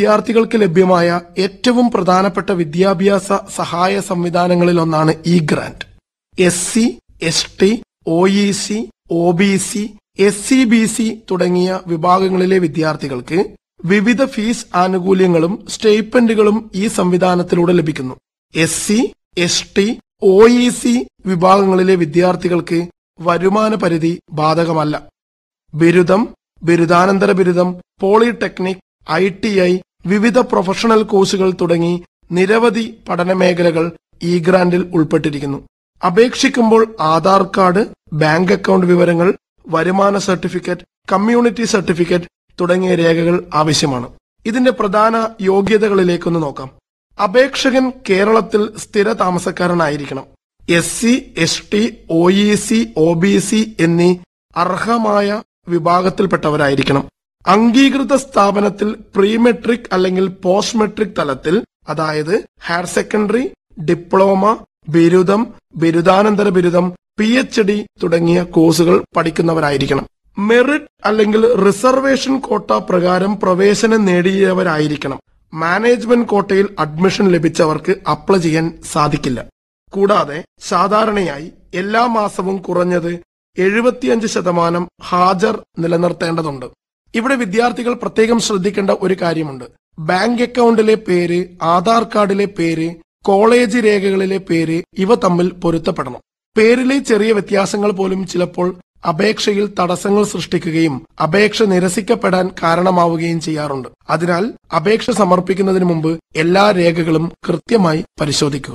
വിദ്യാർത്ഥികൾക്ക് ലഭ്യമായ ഏറ്റവും പ്രധാനപ്പെട്ട വിദ്യാഭ്യാസ സഹായ സംവിധാനങ്ങളിലൊന്നാണ് E grant S C S T O E C O B C S C B C തുടങ്ങിയ വിഭാഗങ്ങളിലെ വിദ്യാർത്ഥികൾക്ക് വിവിധ ഫീസ് ആനുകൂല്യങ്ങളും സ്റ്റേപ്പൻഡുകളും ഈ സംവിധാനത്തിലൂടെ ലഭിക്കുന്നു S C S T O E C വിഭാഗങ്ങളിലെ വിദ്യാർത്ഥികൾക്ക് വരുമാന പരിധി ബാധകമല്ല ബിരുദം ബിരുദാനന്തര ബിരുദം പോളിടെക്നിക് ഐ ടി ഐ വിവിധ പ്രൊഫഷണൽ കോഴ്സുകൾ തുടങ്ങി നിരവധി പഠന മേഖലകൾ ഇ ഗ്രാന്റിൽ ഉൾപ്പെട്ടിരിക്കുന്നു അപേക്ഷിക്കുമ്പോൾ ആധാർ കാർഡ് ബാങ്ക് അക്കൗണ്ട് വിവരങ്ങൾ വരുമാന സർട്ടിഫിക്കറ്റ് കമ്മ്യൂണിറ്റി സർട്ടിഫിക്കറ്റ് തുടങ്ങിയ രേഖകൾ ആവശ്യമാണ് ഇതിന്റെ പ്രധാന യോഗ്യതകളിലേക്കൊന്ന് നോക്കാം അപേക്ഷകൻ കേരളത്തിൽ സ്ഥിര താമസക്കാരനായിരിക്കണം S C S T O E C O B C എന്നീ അർഹമായ വിഭാഗത്തിൽപ്പെട്ടവരായിരിക്കണം അംഗീകൃത സ്ഥാപനത്തിൽ പ്രീ മെട്രിക് അല്ലെങ്കിൽ പോസ്റ്റ് മെട്രിക് തലത്തിൽ അതായത് ഹയർ സെക്കൻഡറി ഡിപ്ലോമ ബിരുദം ബിരുദാനന്തര ബിരുദം പി എച്ച് ഡി തുടങ്ങിയ കോഴ്സുകൾ പഠിക്കുന്നവരായിരിക്കണം മെറിറ്റ് അല്ലെങ്കിൽ റിസർവേഷൻ കോട്ട പ്രകാരം പ്രവേശനം നേടിയവരായിരിക്കണം മാനേജ്മെന്റ് കോട്ടയിൽ അഡ്മിഷൻ ലഭിച്ചവർക്ക് അപ്ലൈ ചെയ്യാൻ സാധിക്കില്ല കൂടാതെ സാധാരണയായി എല്ലാ മാസവും കുറഞ്ഞത് എഴുപത്തിയഞ്ച് ശതമാനം ഹാജർ നിലനിർത്തേണ്ടതുണ്ട് ഇവിടെ വിദ്യാർത്ഥികൾ പ്രത്യേകം ശ്രദ്ധിക്കേണ്ട ഒരു കാര്യമുണ്ട് ബാങ്ക് അക്കൗണ്ടിലെ പേര് ആധാർ കാർഡിലെ പേര് കോളേജ് രേഖകളിലെ പേര് ഇവ തമ്മിൽ പൊരുത്തപ്പെടണം പേരിലെ ചെറിയ വ്യത്യാസങ്ങൾ പോലും ചിലപ്പോൾ അപേക്ഷയിൽ തടസ്സങ്ങൾ സൃഷ്ടിക്കുകയും അപേക്ഷ നിരസിക്കപ്പെടാൻ കാരണമാവുകയും ചെയ്യാറുണ്ട് അതിനാൽ അപേക്ഷ സമർപ്പിക്കുന്നതിന് മുമ്പ് എല്ലാ രേഖകളും കൃത്യമായി പരിശോധിക്കുക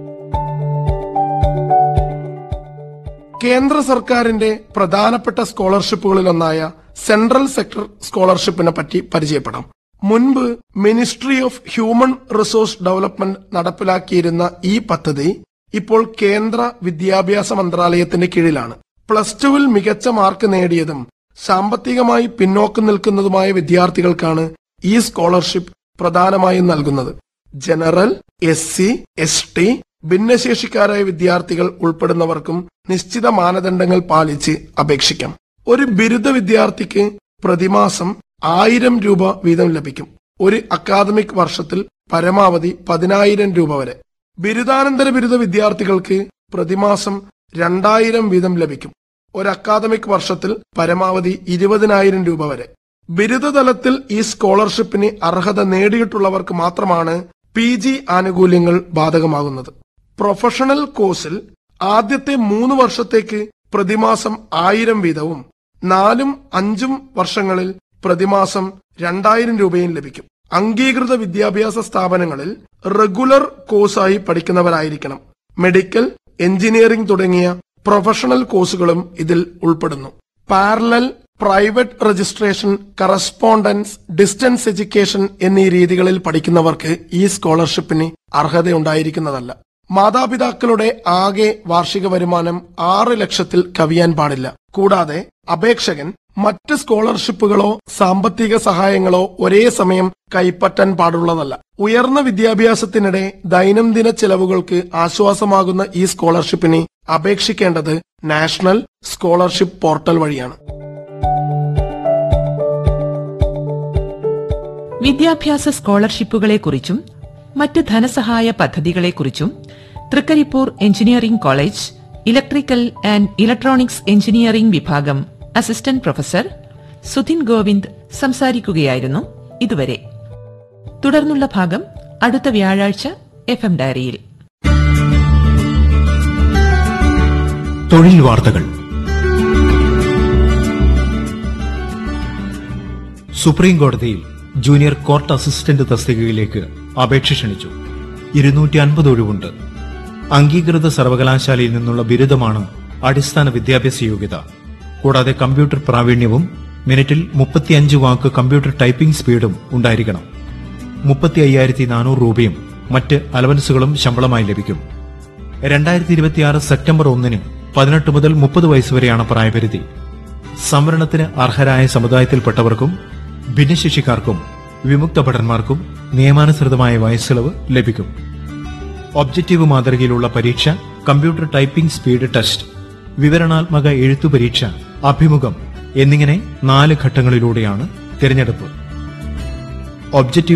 കേന്ദ്ര സർക്കാരിന്റെ പ്രധാനപ്പെട്ട സ്കോളർഷിപ്പുകളിലൊന്നായ സെൻട്രൽ സെക്ടർ സ്കോളർഷിപ്പിനെ പറ്റി പരിചയപ്പെടാം മുൻപ് ministry of human resource development നടപ്പിലാക്കിയിരുന്ന ഈ പദ്ധതി ഇപ്പോൾ കേന്ദ്ര വിദ്യാഭ്യാസ മന്ത്രാലയത്തിന്റെ കീഴിലാണ് പ്ലസ് ടുവിൽ മികച്ച മാർക്ക് നേടിയതും സാമ്പത്തികമായി പിന്നോക്കം നിൽക്കുന്നതുമായ വിദ്യാർത്ഥികൾക്കാണ് ഈ സ്കോളർഷിപ്പ് പ്രധാനമായും നൽകുന്നത് general S C S T ഭിന്നശേഷിക്കാരായ വിദ്യാർത്ഥികൾ ഉൾപ്പെടുന്നവർക്കും നിശ്ചിത മാനദണ്ഡങ്ങൾ പാലിച്ച് അപേക്ഷിക്കാം ഒരു ബിരുദ വിദ്യാർത്ഥിക്ക് പ്രതിമാസം ആയിരം രൂപ വീതം ലഭിക്കും ഒരു അക്കാദമിക് വർഷത്തിൽ പരമാവധി പതിനായിരം രൂപ വരെ ബിരുദാനന്തര ബിരുദ വിദ്യാർത്ഥികൾക്ക് പ്രതിമാസം രണ്ടായിരം വീതം ലഭിക്കും ഒരു അക്കാദമിക് വർഷത്തിൽ പരമാവധി ഇരുപതിനായിരം രൂപ വരെ ബിരുദതലത്തിൽ ഈ സ്കോളർഷിപ്പിന് അർഹത നേടിയിട്ടുള്ളവർക്ക് മാത്രമാണ് പി ജി ആനുകൂല്യങ്ങൾ ബാധകമാകുന്നത് പ്രൊഫഷണൽ കോഴ്സിൽ ആദ്യത്തെ മൂന്ന് വർഷത്തേക്ക് പ്രതിമാസം ആയിരം വീതവും നാലും അഞ്ചും വർഷങ്ങളിൽ പ്രതിമാസം രണ്ടായിരം രൂപയും ലഭിക്കും അംഗീകൃത വിദ്യാഭ്യാസ സ്ഥാപനങ്ങളിൽ റെഗുലർ കോഴ്സായി പഠിക്കുന്നവരായിരിക്കണം മെഡിക്കൽ എഞ്ചിനീയറിംഗ് തുടങ്ങിയ പ്രൊഫഷണൽ കോഴ്സുകളും ഇതിൽ ഉൾപ്പെടുന്നു parallel private registration correspondence distance education എന്നീ രീതികളിൽ പഠിക്കുന്നവർക്ക് ഈ സ്കോളർഷിപ്പിന് അർഹതയുണ്ടായിരിക്കുന്നതല്ല മാതാപിതാക്കളുടെ ആകെ വാർഷിക വരുമാനം ആറ് ലക്ഷത്തിൽ കവിയാൻ പാടില്ല കൂടാതെ അപേക്ഷകൻ മറ്റ് സ്കോളർഷിപ്പുകളോ സാമ്പത്തിക സഹായങ്ങളോ ഒരേ സമയം കൈപ്പറ്റാൻ പാടുള്ളതല്ല ഉയർന്ന വിദ്യാഭ്യാസത്തിനിടെ ദൈനംദിന ചെലവുകൾക്ക് ആശ്വാസമാകുന്ന ഈ സ്കോളർഷിപ്പിന് അപേക്ഷിക്കേണ്ടത് നാഷണൽ സ്കോളർഷിപ്പ് പോർട്ടൽ വഴിയാണ് വിദ്യാഭ്യാസ സ്കോളർഷിപ്പുകളെക്കുറിച്ചും മറ്റ് ധനസഹായ പദ്ധതികളെക്കുറിച്ചും Trikaripur engineering college electrical and electronics engineering വിഭാഗം അസിസ്റ്റന്റ് പ്രൊഫസർ സുധിൻ ഗോവിന്ദ് സംസാരിക്കുകയായിരുന്നു ഇതുവരെ തുടർന്നുള്ള ഭാഗം അടുത്ത വ്യാഴാഴ്ച എഫ് എം ഡയറിയിൽ തൊഴിൽ വാർത്തകൾ സുപ്രീം കോടതിയിൽ ജൂനിയർ കോർട്ട് അസിസ്റ്റന്റ് തസ്തികയിലേക്ക് അപേക്ഷ ക്ഷണിച്ചു ഇരുന്നൂറ്റി അൻപത് ഒഴിവുണ്ട് അംഗീകൃത സർവകലാശാലയിൽ നിന്നുള്ള ബിരുദമാണ് അടിസ്ഥാന വിദ്യാഭ്യാസ യോഗ്യത കൂടാതെ കമ്പ്യൂട്ടർ പ്രാവീണ്യവും മിനിറ്റിൽ മുപ്പത്തിയഞ്ച് വാക്ക് കമ്പ്യൂട്ടർ ടൈപ്പിംഗ് സ്പീഡും ഉണ്ടായിരിക്കണം മുപ്പത്തി അയ്യായിരത്തി നാനൂറ് രൂപയും മറ്റ് അലവൻസുകളും ശമ്പളമായി ലഭിക്കും രണ്ടായിരത്തി ഇരുപത്തിയാറ് സെപ്റ്റംബർ ഒന്നിന് പതിനെട്ട് മുതൽ മുപ്പത് വയസ്സുവരെയാണ് പ്രായപരിധി സംവരണത്തിന് അർഹരായ സമുദായത്തിൽപ്പെട്ടവർക്കും ഭിന്നശേഷിക്കാർക്കും വിമുക്ത ഭടന്മാർക്കും നിയമാനുസൃതമായ വയസ്സിളവ് ലഭിക്കും ഒബ്ജക്റ്റീവ് മാതൃകയിലുള്ള പരീക്ഷ കമ്പ്യൂട്ടർ ടൈപ്പിംഗ് സ്പീഡ് ടെസ്റ്റ് വിവരണാത്മക എഴുത്തു പരീക്ഷ അഭിമുഖം എന്നിങ്ങനെ നാല് ഘട്ടങ്ങളിലൂടെയാണ് തിരഞ്ഞെടുപ്പ് ഒബ്ജക്റ്റീവ്